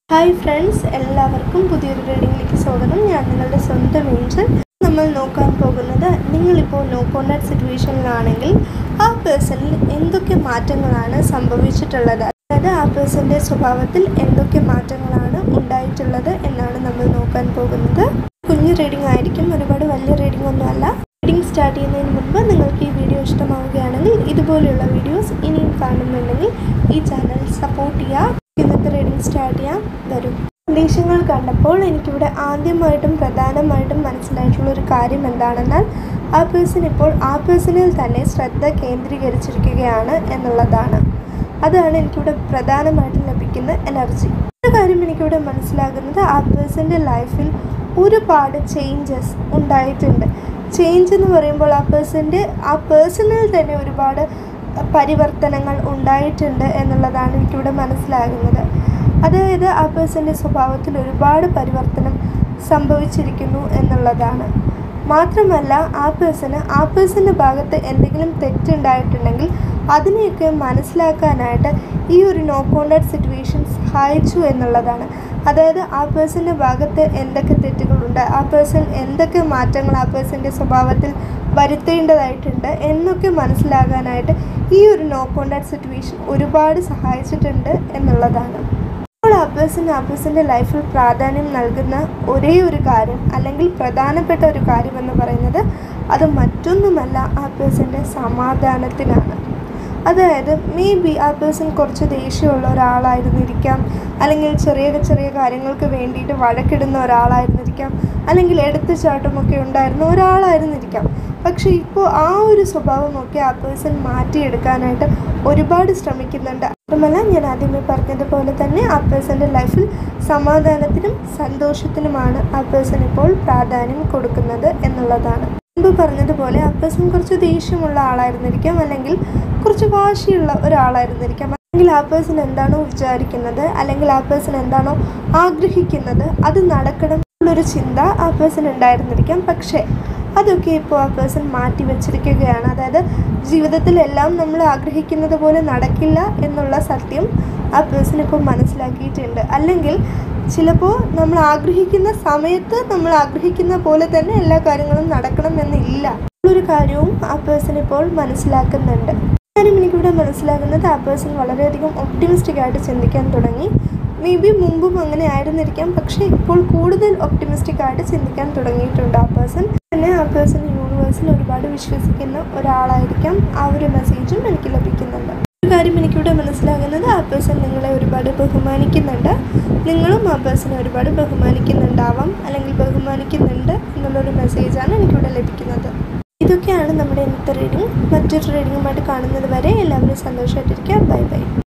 hi friends എല്ലാവർക്കും പുതിയൊരു റീഡിങ്ങിലേക്ക് സ്വാഗതം ഞാൻ നിങ്ങളുടെ സ്വന്തം ഏഞ്ചൽ നമ്മൾ നോക്കാൻ പോകുന്നത് നിങ്ങളിപ്പോൾ നോ കോണ്ടാക്ട് സിറ്റുവേഷനിലാണെങ്കിൽ ആ പേഴ്സണിൽ എന്തൊക്കെ മാറ്റങ്ങളാണ് സംഭവിച്ചിട്ടുള്ളത് അതായത് ആ പേഴ്സൻ്റെ സ്വഭാവത്തിൽ എന്തൊക്കെ മാറ്റങ്ങളാണ് ഉണ്ടായിട്ടുള്ളത് എന്നാണ് നമ്മൾ നോക്കാൻ പോകുന്നത് കുഞ്ഞു റീഡിംഗ് ആയിരിക്കും ഒരുപാട് വലിയ റീഡിംഗ് ഒന്നുമല്ല റീഡിംഗ് സ്റ്റാർട്ട് ചെയ്യുന്നതിന് മുൻപ് നിങ്ങൾക്ക് ഈ വീഡിയോ ഇഷ്ടമാവുകയാണെങ്കിൽ ഇതുപോലെയുള്ള വീഡിയോസ് ഇനിയും കാണുന്നുണ്ടെങ്കിൽ ഈ ചാനൽ സപ്പോർട്ട് ചെയ്യുക ഇന്നത്തെ റീഡിംഗ് സ്റ്റാർട്ട് ചെയ്യാം വരും സന്ദേശങ്ങൾ കണ്ടപ്പോൾ എനിക്കിവിടെ ആദ്യമായിട്ടും പ്രധാനമായിട്ടും മനസ്സിലായിട്ടുള്ള ഒരു കാര്യം എന്താണെന്നാൽ ആ പേഴ്സൺ ഇപ്പോൾ ആ പേഴ്സണിൽ തന്നെ ശ്രദ്ധ കേന്ദ്രീകരിച്ചിരിക്കുകയാണ് എന്നുള്ളതാണ് അതാണ് എനിക്കിവിടെ പ്രധാനമായിട്ടും ലഭിക്കുന്ന എനർജി ഒരു കാര്യം എനിക്കിവിടെ മനസ്സിലാകുന്നത് ആ പേഴ്സൻ്റെ ലൈഫിൽ ഒരുപാട് ചേഞ്ചസ് ഉണ്ടായിട്ടുണ്ട് ചേഞ്ച് എന്ന് പറയുമ്പോൾ ആ പേഴ്സൻ്റെ ആ പേഴ്സണിൽ തന്നെ ഒരുപാട് പരിവർത്തനങ്ങൾ ഉണ്ടായിട്ടുണ്ട് എന്നുള്ളതാണ് എനിക്കിവിടെ മനസ്സിലാകുന്നത് അതായത് ആ പേഴ്സൻ്റെ സ്വഭാവത്തിൽ ഒരുപാട് പരിവർത്തനം സംഭവിച്ചിരിക്കുന്നു എന്നുള്ളതാണ് മാത്രമല്ല ആ പേഴ്സണ് ആ പേഴ്സൻ്റെ ഭാഗത്ത് എന്തെങ്കിലും തെറ്റുണ്ടായിട്ടുണ്ടെങ്കിൽ അതിനെയൊക്കെ മനസ്സിലാക്കാനായിട്ട് ഈ ഒരു നോ കോണ്ടാക്ട് സിറ്റുവേഷൻ സഹായിച്ചു എന്നുള്ളതാണ് അതായത് ആ പേഴ്സൻ്റെ ഭാഗത്ത് എന്തൊക്കെ തെറ്റുകളുണ്ട് ആ പേഴ്സൺ എന്തൊക്കെ മാറ്റങ്ങൾ ആ പേഴ്സൻ്റെ സ്വഭാവത്തിൽ വരുത്തേണ്ടതായിട്ടുണ്ട് എന്നൊക്കെ മനസ്സിലാകാനായിട്ട് ഈ ഒരു നോ കോണ്ടാക്ട് സിറ്റുവേഷൻ ഒരുപാട് സഹായിച്ചിട്ടുണ്ട് എന്നുള്ളതാണ് അപ്പോൾ അബ്ബസിന് അബ്ബസിൻ്റെ ലൈഫിൽ പ്രാധാന്യം നൽകുന്ന ഒരേ ഒരു കാര്യം അല്ലെങ്കിൽ പ്രധാനപ്പെട്ട ഒരു കാര്യം എന്ന് പറയുന്നത് അത് മറ്റൊന്നുമല്ല ആ പേഴ്സൻ്റെ സമാധാനത്തിനാണ് അതായത് മേ ബി ആ പേഴ്സൺ കുറച്ച് ദേഷ്യമുള്ള ഒരാളായിരുന്നിരിക്കാം അല്ലെങ്കിൽ ചെറിയ ചെറിയ കാര്യങ്ങൾക്ക് വേണ്ടിയിട്ട് വഴക്കിടുന്ന ഒരാളായിരുന്നിരിക്കാം അല്ലെങ്കിൽ എടുത്തുചാട്ടമൊക്കെ ഉണ്ടായിരുന്ന ഒരാളായിരുന്നിരിക്കാം പക്ഷേ ഇപ്പോൾ ആ ഒരു സ്വഭാവമൊക്കെ ആ പേഴ്സൺ മാറ്റിയെടുക്കാനായിട്ട് ഒരുപാട് ശ്രമിക്കുന്നുണ്ട് മാത്രമല്ല ഞാൻ ആദ്യമേ പറഞ്ഞതുപോലെ തന്നെ ആ പേഴ്സൻ്റെ ലൈഫിൽ സമാധാനത്തിനും സന്തോഷത്തിനുമാണ് ആ പേഴ്സൺ ഇപ്പോൾ പ്രാധാന്യം കൊടുക്കുന്നത് എന്നുള്ളതാണ് മുമ്പ് പറഞ്ഞതുപോലെ ആ പേഴ്സൺ കുറച്ച് ദേഷ്യമുള്ള ആളായിരുന്നിരിക്കാം അല്ലെങ്കിൽ കുറച്ച് വാശിയുള്ള ഒരാളായിരുന്നിരിക്കാം അല്ലെങ്കിൽ ആ പേഴ്സൺ എന്താണോ വിചാരിക്കുന്നത് അല്ലെങ്കിൽ ആ പേഴ്സൺ എന്താണോ ആഗ്രഹിക്കുന്നത് അത് നടക്കണം എന്നുള്ളൊരു ചിന്ത ആ പേഴ്സൺ ഉണ്ടായിരുന്നിരിക്കാം പക്ഷേ അതൊക്കെ ഇപ്പോൾ ആ പേഴ്സൺ മാറ്റി വെച്ചിരിക്കുകയാണ് അതായത് ജീവിതത്തിലെല്ലാം നമ്മൾ ആഗ്രഹിക്കുന്നത് പോലെ നടക്കില്ല എന്നുള്ള സത്യം ആ പേഴ്സൺ ഇപ്പോൾ മനസ്സിലാക്കിയിട്ടുണ്ട് അല്ലെങ്കിൽ ചിലപ്പോൾ നമ്മൾ ആഗ്രഹിക്കുന്ന സമയത്ത് നമ്മൾ ആഗ്രഹിക്കുന്ന പോലെ തന്നെ എല്ലാ കാര്യങ്ങളും നടക്കണം എന്നില്ല ഒരു കാര്യവും ആ പേഴ്സൺ ഇപ്പോൾ മനസ്സിലാക്കുന്നുണ്ട് കാര്യം എനിക്കിവിടെ മനസ്സിലാകുന്നത് ആ പേഴ്സൺ വളരെയധികം ഒപ്റ്റിമിസ്റ്റിക് ആയിട്ട് ചിന്തിക്കാൻ തുടങ്ങി മേ ബി മുമ്പും അങ്ങനെ ആയിരുന്നിരിക്കാം പക്ഷേ ഇപ്പോൾ കൂടുതൽ ഒപ്റ്റിമിസ്റ്റിക് ആയിട്ട് ചിന്തിക്കാൻ തുടങ്ങിയിട്ടുണ്ട് ആ പേഴ്സൺ പിന്നെ ആ പേഴ്സൺ യൂണിവേഴ്സിൽ ഒരുപാട് വിശ്വസിക്കുന്ന ഒരാളായിരിക്കാം ആ ഒരു മെസ്സേജും എനിക്ക് ലഭിക്കുന്നുണ്ട് ഒരു കാര്യം എനിക്കിവിടെ മനസ്സിലാകുന്നത് ആ പേഴ്സൺ നിങ്ങളെ ഒരുപാട് ബഹുമാനിക്കുന്നുണ്ട് നിങ്ങളും ആ പേഴ്സണെ ഒരുപാട് ബഹുമാനിക്കുന്നുണ്ടാവാം അല്ലെങ്കിൽ ബഹുമാനിക്കുന്നുണ്ട് എന്നുള്ളൊരു മെസ്സേജാണ് എനിക്കിവിടെ ലഭിക്കുന്നത് ഇതൊക്കെയാണ് നമ്മുടെ ഇന്നത്തെ റീഡിംഗ് മറ്റൊരു റീഡിങ്ങുമായിട്ട് കാണുന്നത് വരെ എല്ലാവരും സന്തോഷമായിട്ടിരിക്കുക ബൈ ബൈ